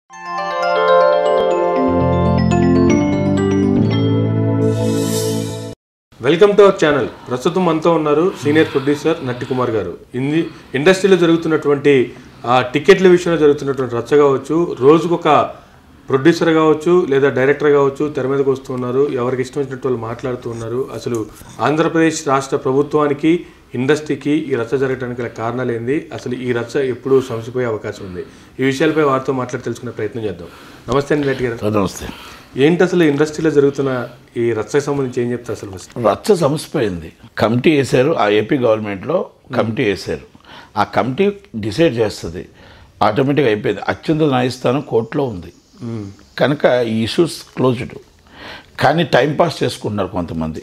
Welcome to our channel ప్రస్తుతం మనతో ఉన్నారు సీనియర్ ప్రొడ్యూసర్ నట్టి కుమార్ గారు ఇంది ఇండస్ట్రీలో జరుగుతున్నటువంటి ఆ టికెట్ల విషయంలో జరుగుతున్నటువంటి రచ్చ కావచ్చు రోజుకొక ప్రొడ్యూసర్ కావచ్చు లేదా డైరెక్టర్ కావచ్చు తెర మీదకి వస్తున్నారు ఎవరికి ఇష్టం వచ్చినట్టు వాళ్ళు మాట్లాడుతూ ఉన్నారు అసలు ఆంధ్రప్రదేశ్ రాష్ట్ర ప్రభుత్వానికి ఇండస్ట్రీకి ఈ రచ్చ జరగడానికి గల కారణాలు ఏంది అసలు ఈ రచ్చ ఎప్పుడు సంసిపోయే అవకాశం ఉంది ఈ విషయాలపై వారితో మాట్లాడి తెలుసుకునే ప్రయత్నం చేద్దాం నమస్తే అండి రెడ్డి గారు నమస్తే ఏంటి అసలు ఇండస్ట్రీలో జరుగుతున్న ఈ రచ్చకి సంబంధించి ఏం చెప్తారు అసలు ఫస్ట్ రచ్చ సమసిపోయింది కమిటీ వేశారు ఆ ఏపీ గవర్నమెంట్లో కమిటీ వేశారు ఆ కమిటీ డిసైడ్ చేస్తుంది ఆటోమేటిక్గా అయిపోయింది అత్యంత న్యాయస్థానం కోర్టులో ఉంది కనుక ఈ ఇష్యూస్ క్లోజ్డ్ కానీ టైం పాస్ చేసుకుంటున్నారు కొంతమంది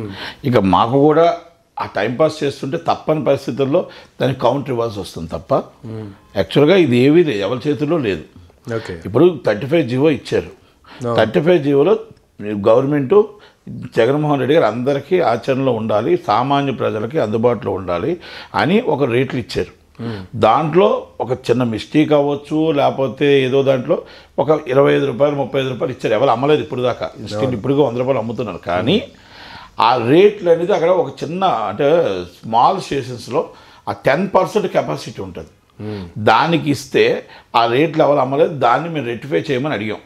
ఇక మాకు కూడా ఆ టైం పాస్ చేస్తుంటే తప్పని పరిస్థితుల్లో దానికి కౌంటర్ ఇవ్వాల్సి వస్తుంది తప్ప యాక్చువల్గా ఇది ఏవీ లేదు ఎవరి చేతిలో లేదు ఓకే ఇప్పుడు థర్టీ ఫైవ్ జీవో ఇచ్చారు థర్టీ ఫైవ్ జీవోలో గవర్నమెంట్ జగన్మోహన్ రెడ్డి గారు అందరికీ ఆచరణలో ఉండాలి సామాన్య ప్రజలకి అందుబాటులో ఉండాలి అని ఒక రేట్లు ఇచ్చారు దాంట్లో ఒక చిన్న మిస్టేక్ అవ్వచ్చు లేకపోతే ఏదో దాంట్లో ఒక ఇరవై ఐదు రూపాయలు ముప్పై ఐదు రూపాయలు ఇచ్చారు ఎవరు అమ్మలేదు ఇప్పుడు దాకా స్టిల్ ఇప్పుడుగా వంద రూపాయలు అమ్ముతున్నారు కానీ ఆ రేట్లు అనేది అక్కడ ఒక చిన్న అంటే స్మాల్ స్టేషన్స్లో ఆ టెన్ పర్సెంట్ కెపాసిటీ ఉంటుంది దానికి ఇస్తే ఆ రేట్లు ఎవరు అమ్మలేదు దాన్ని మేము రెక్టిఫై చేయమని అడిగాం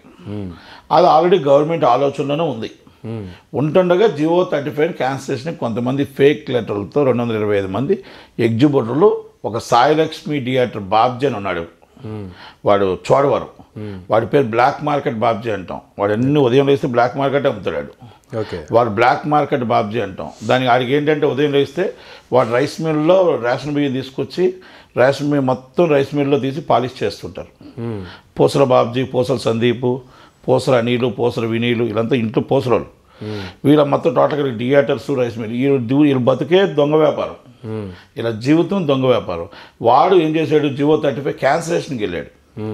అది ఆల్రెడీ గవర్నమెంట్ ఆలోచనలోనే ఉంది ఉంటుండగా జియో థర్టీ ఫైవ్ క్యాన్సిలేషన్ కొంతమంది ఫేక్ లెటర్లతో రెండు వందల ఇరవై ఐదు మంది ఎగ్జిబిటర్లు ఒక సాయిలక్ష్మి థియేటర్ బాబ్జీ అని ఉన్నాడు వాడు చోడవరం వాడి పేరు బ్లాక్ మార్కెట్ బాబ్జీ అంటాం వాడు అన్ని ఉదయం లేస్తే బ్లాక్ మార్కెట్ అమ్ముతాడు ఓకే వాడు బ్లాక్ మార్కెట్ బాబ్జీ అంటాం దానికి ఆడికి ఏంటంటే ఉదయం లేస్తే వాడు రైస్ మిల్లో రేషన్ బియ్యం తీసుకొచ్చి రేషన్ బియ్యం మొత్తం రైస్ మిల్లో తీసి పాలిష్ చేస్తుంటారు పూసల బాబ్జీ పూసల సందీపు పూసల అనిలు పూసల వినీలు వీళ్ళంతా ఇంట్లో పూసలు వీళ్ళ మొత్తం టోటల్గా థియేటర్స్ రైస్ మిల్ వీళ్ళు దూ- వీళ్ళు బతికే దొంగ వ్యాపారం ఇలా జీవితం దొంగ వ్యాపారం వాడు ఏం చేశాడు జివో థర్టీ ఫైవ్ క్యాన్సలేషన్కి వెళ్ళాడు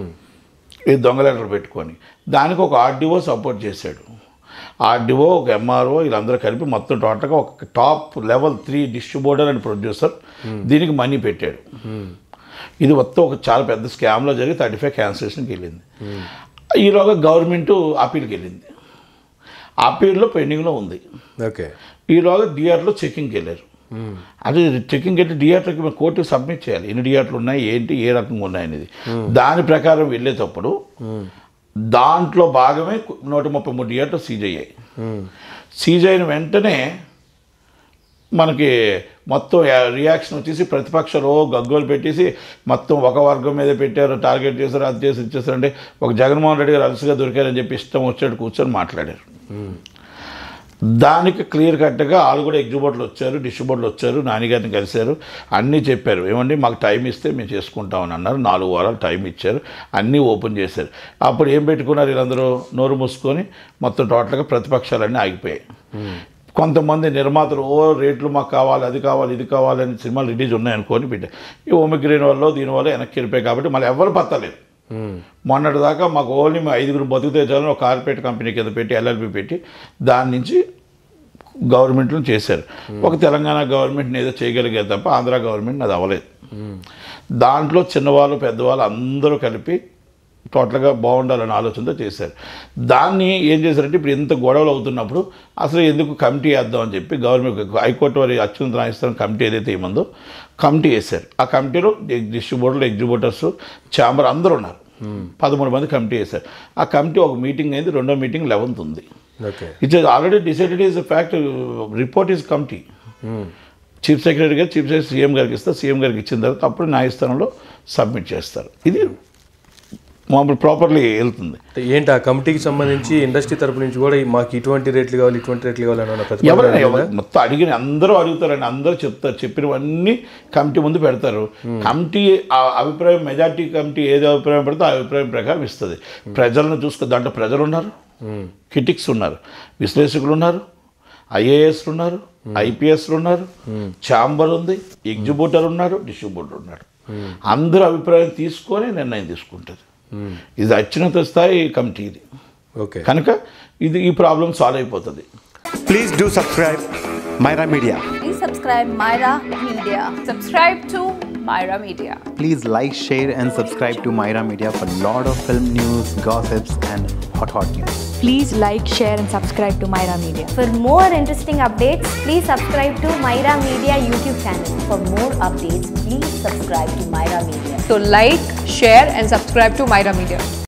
ఈ దొంగ లెటర్ పెట్టుకొని దానికి ఒక ఆర్డీఓ సపోర్ట్ చేశాడు ఆర్డీఓ ఒక ఎంఆర్ఓ వీళ్ళందరూ కలిపి మొత్తం టోటల్గా ఒక top level three distributor and producer దీనికి మనీ పెట్టాడు ఇది మొత్తం ఒక చాలా పెద్ద స్కామ్లో జరిగి థర్టీ ఫైవ్ క్యాన్సలేషన్కి వెళ్ళింది ఈలోగా గవర్నమెంట్ అప్పీల్కి వెళ్ళింది అప్పీల్లో పెండింగ్లో ఉంది ఓకే ఈలోగా డిఆర్లో చెకింగ్కి వెళ్ళారు అది చెకింగ్ వెళ్ళి డిఆర్లోకి మేము కోర్టుకి సబ్మిట్ చేయాలి ఎన్ని డిఆర్లు ఉన్నాయి ఏంటి ఏ రకంగా ఉన్నాయి అనేది దాని ప్రకారం వెళ్ళేటప్పుడు దాంట్లో భాగమే నూట ముప్పై మూడు డిఆర్లు సీజ్ అయ్యాయి సీజ్ అయిన వెంటనే మనకి మొత్తం రియాక్షన్ వచ్చేసి ప్రతిపక్షాలు గగ్గోలు పెట్టేసి మొత్తం ఒక వర్గం మీద పెట్టారు టార్గెట్ చేశారు అది చేసి ఇది చేశారు అంటే ఒక జగన్మోహన్ రెడ్డి గారు అలసిగా దొరికారని చెప్పి ఇష్టం వచ్చాడు కూర్చొని మాట్లాడారు దానికి క్లియర్ కట్గా వాళ్ళు కూడా ఎగ్జిబిటర్లు వచ్చారు డిస్ట్రిబ్యూటర్లు వచ్చారు నాన్నగారిని కలిశారు అన్నీ చెప్పారు ఏమండి మాకు టైం ఇస్తే మేము చేసుకుంటామని అన్నారు నాలుగు వారాలు టైం ఇచ్చారు అన్నీ ఓపెన్ చేశారు అప్పుడు ఏం పెట్టుకున్నారు వీళ్ళందరూ నోరు మూసుకొని మొత్తం టోటల్గా ప్రతిపక్షాలన్నీ ఆగిపోయాయి కొంతమంది నిర్మాతలు ఓ రేట్లు మాకు కావాలి అది కావాలి ఇది కావాలి అని సినిమాలు రిలీజ్ ఉన్నాయనుకొని పెట్టారు ఈ ఓమిగ్రీన్ వల్ల దీనివల్ల వెనక్కి వెళ్ళిపోయాయి కాబట్టి మళ్ళీ ఎవరు పత్తలేదు మొన్నటి దాకా మాకు ఓన్లీ మా ఐదుగురు బతుకుతే చాలని ఒక కార్పొరేట్ కంపెనీ కింద పెట్టి ఎల్ఎల్పి పెట్టి దాని నుంచి గవర్నమెంట్లో చేశారు ఒక తెలంగాణ గవర్నమెంట్ని ఏదో చేయగలిగే తప్ప ఆంధ్ర గవర్నమెంట్ అది అవ్వలేదు దాంట్లో చిన్నవాళ్ళు పెద్దవాళ్ళు అందరూ కలిపి టోటల్గా బాగుండాలనే ఆలోచనతో చేశారు దాన్ని ఏం చేశారంటే ఇప్పుడు ఇంత గొడవలు అవుతున్నప్పుడు అసలు ఎందుకు కమిటీ వేద్దాం అని చెప్పి గవర్నమెంట్ హైకోర్టు వారి అత్యున్నత న్యాయస్థానం కమిటీ ఏదైతే ఏమందో కమిటీ వేశారు ఆ కమిటీలో డిస్ట్రిబ్యూటర్లు ఎగ్జిబ్యూటర్స్ ఛాంబర్ అందరూ ఉన్నారు పదమూడు మంది కమిటీ వేశారు ఆ కమిటీ ఒక మీటింగ్ అయింది రెండో మీటింగ్ లెవెన్త్ ఉంది okay it's already decided is fact report is committee chief secretary గారు చీఫ్ సెక్రటరీ సీఎం గారికి ఇస్తారు సీఎం గారికి ఇచ్చిన తర్వాత అప్పుడు న్యాయస్థానంలో సబ్మిట్ చేస్తారు ఇది మామూలు ప్రాపర్లీ వెళ్తుంది అంటే ఏంటి ఆ కమిటీకి సంబంధించి ఇండస్ట్రీ తరపు నుంచి కూడా ఈ మాకు ఇటువంటి రేట్లు కావాలి ఇటువంటి రేట్లు కావాలి అన్న ప్రతిపాదన ఎవరైనా ఎవరు మొత్తం అడిగిన అందరూ అడుగుతారండి అందరూ చెప్తారు చెప్పినవన్నీ కమిటీ ముందు పెడతారు కమిటీ ఆ అభిప్రాయం మెజార్టీ కమిటీ ఏది అభిప్రాయం పెడితే ఆ అభిప్రాయం ప్రకారం ఇస్తుంది ప్రజలను చూసుకో దాంట్లో ప్రజలు ఉన్నారు క్రిటిక్స్ ఉన్నారు విశ్లేషకులు ఉన్నారు ఐఏఎస్లు ఉన్నారు ఐపీఎస్లు ఉన్నారు ఛాంబర్ ఉంది ఎగ్జిబ్యూటర్ ఉన్నారు డిస్ట్రిబ్యూటర్ ఉన్నాడు అందరూ అభిప్రాయం తీసుకొని నిర్ణయం తీసుకుంటుంది ఇది అత్యున్నత స్థాయి కమిటీ ఇది ఓకే కనుక ఇది ఈ ప్రాబ్లం సాల్వ్ అయిపోతుంది Please do subscribe Myra Media. Please subscribe Myra Media. Subscribe to Myra Media. Please like, share, and subscribe to Myra Media for lot of film news, gossips, and hot hot news. Please like, share, and subscribe to Myra Media. For more interesting updates, please subscribe to Myra Media YouTube channel. For more updates, please subscribe to Myra Media. So like, share and subscribe to Myra Media.